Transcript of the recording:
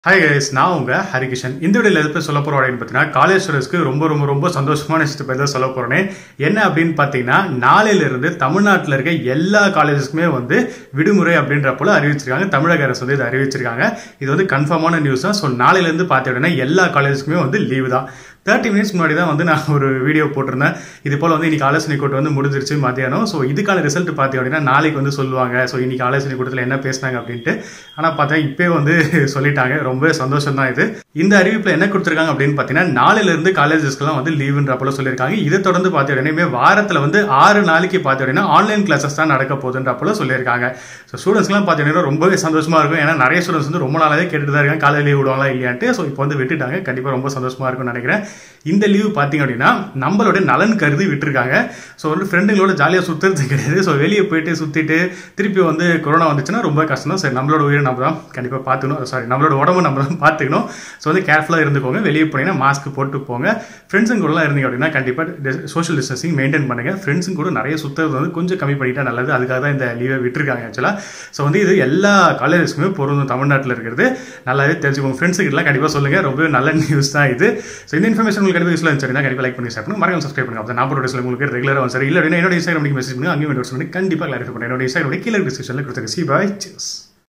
hi guys நான் உங்க ஹரிகிஷன் இந்த வீடியோவில் எது பற்றி சொல்ல போகிறோம் அப்படின்னு பார்த்தீங்கன்னா காலேஜ் ஸ்டூடெண்ட்ஸ்க்கு ரொம்ப ரொம்ப ரொம்ப சந்தோஷமான விஷயத்தை பற்றி தான் சொல்ல போகிறேன் என்ன அப்படின்னு பார்த்தீங்கன்னா நாளையிலிருந்து தமிழ்நாட்டில் இருக்க எல்லா காலேஜஸ்க்குமே வந்து விடுமுறை அப்படின்ற போல அறிவிச்சிருக்காங்க தமிழக அரசு வந்து இதை அறிவிச்சிருக்காங்க இது வந்து கன்ஃபார்மான நியூஸ் தான் ஸோ நாளையிலேருந்து பார்த்துக்கிட்டோன்னா எல்லா காலேஜஸ்க்குமே வந்து லீவு தான் தேர்ட்டி மினிட்ஸ் முன்னாடி தான் வந்து நான் ஒரு வீடியோ போட்டிருந்தேன் இது போல் வந்து இன்னைக்கு ஆலோசனை கூட்டம் வந்து முடிஞ்சிருச்சு மத்தியானம் ஸோ இதுக்கான ரிசல்ட் பார்த்தீங்க அப்படின்னா நாளைக்கு வந்து சொல்லுவாங்க ஸோ இன்னைக்கு ஆலோசனை கூட்டத்தில் என்ன பேசினாங்க அப்படின்ட்டு ஆனால் பார்த்தா இப்போ வந்து சொல்லிட்டாங்க ரொம்ப சந்தோஷம் தான் இது இந்த அறிவிப்பில் என்ன கொடுத்துருக்காங்க அப்படின்னு பார்த்தீங்கன்னா நாளையிலேருந்து காலேஜஸ்க்குலாம் வந்து லீவுன்ற போல சொல்லியிருக்காங்க இதை தொடர்ந்து பார்த்த உடனே வாரத்தில் வந்து ஆறு நாளைக்கு பார்த்த உடனே ஆன்லைன் கிளாஸஸ் தான் நடக்க போகுதுன்ற போல சொல்லியிருக்காங்க ஸோ ஸ்டூடெண்ட்ஸ்லாம் பார்த்தீங்கன்னா ரொம்பவே சந்தோஷமா இருக்கும் ஏன்னா நிறைய ஸ்டூடெண்ட்ஸ் வந்து ரொம்ப நாளாவே கேட்டுட்டு தான் இருக்காங்க காலையில் லீவ் விடுவாங்களா இல்லையான்ட்டு ஸோ இப்போ வந்து விட்டுட்டாங்க கண்டிப்பாக ரொம்ப சந்தோஷமா இருக்கும்னு நினைக்கிறேன் இந்த லீவ் பார்த்தீங்க அப்படின்னா நம்மளோட நலன் கருதி விட்டுருக்காங்க ஸோ வந்து ஃப்ரெண்டுங்களோட ஜாலியாக சுற்றுறது கிடையாது ஸோ வெளியே போயிட்டு சுற்றிட்டு திருப்பி வந்து கொரோனா வந்துச்சுன்னா ரொம்ப கஷ்டம் தான் சரி நம்மளோட உயிரை நம்ம தான் கண்டிப்பாக பார்த்துக்கணும் சாரி நம்மளோட உடம்பு நம்ம தான் பார்த்துக்கணும் ஸோ வந்து கேர்ஃபுல்லாக இருந்துக்கோங்க வெளியே போனீங்கன்னா மாஸ்க் போட்டு போங்க ஃப்ரெண்ட்ஸுங்க கூடலாம் இருந்தீங்க அப்படின்னா கண்டிப்பாக சோஷியல் டிஸ்டன்சிங் மெயின்டைன் பண்ணுங்க ஃப்ரெண்ட்ஸுங்க கூட நிறைய சுற்றுறது வந்து கொஞ்சம் கம்மி பண்ணிட்டா நல்லது அதுக்காக தான் இந்த லீவை விட்டுருக்காங்க ஆக்சுவலாக ஸோ வந்து இது எல்லா காலேஜஸ்க்குமே பொருந்தும் தமிழ்நாட்டில் இருக்கிறது நல்லாவே தெரிஞ்சுக்கோங்க ஃப்ரெண்ட்ஸுக்கிட்டலாம் கண்டிப்பாக சொல்லுங்கள் ரொம்பவே நல்ல நியூஸ் தான் இது ஸோ இந்த இன்ஃபர்மேஷன் உங்களுக்கு கண்டிப்பாக யூஸ்ஃபுல்லாக இருந்துச்சுன்னா கண்டிப்பாக லைக் பண்ணி ஷேர் பண்ணுங்க மறக்காம சப்ஸ்கிரைப் பண்ணுங்க அப்போ நான் போட்டு உங்களுக்கு ரெகுலராக வந்து சரி இல்லை அப்படின்னா என்னோட இன்ஸ்டாகிராம் மெசேஜ் பண்ணுங்க அங்கேயும் மெசேஜ் பண்ணி கண்டிப்பாக கிளாரிஃபை பண்ணுங்க என்னோட இன்ஸ்டாகிராம் கீழே டிஸ்கிரிப்ஷனில் கொடுத்துருக்கேன் சி பாய் சியர்ஸ்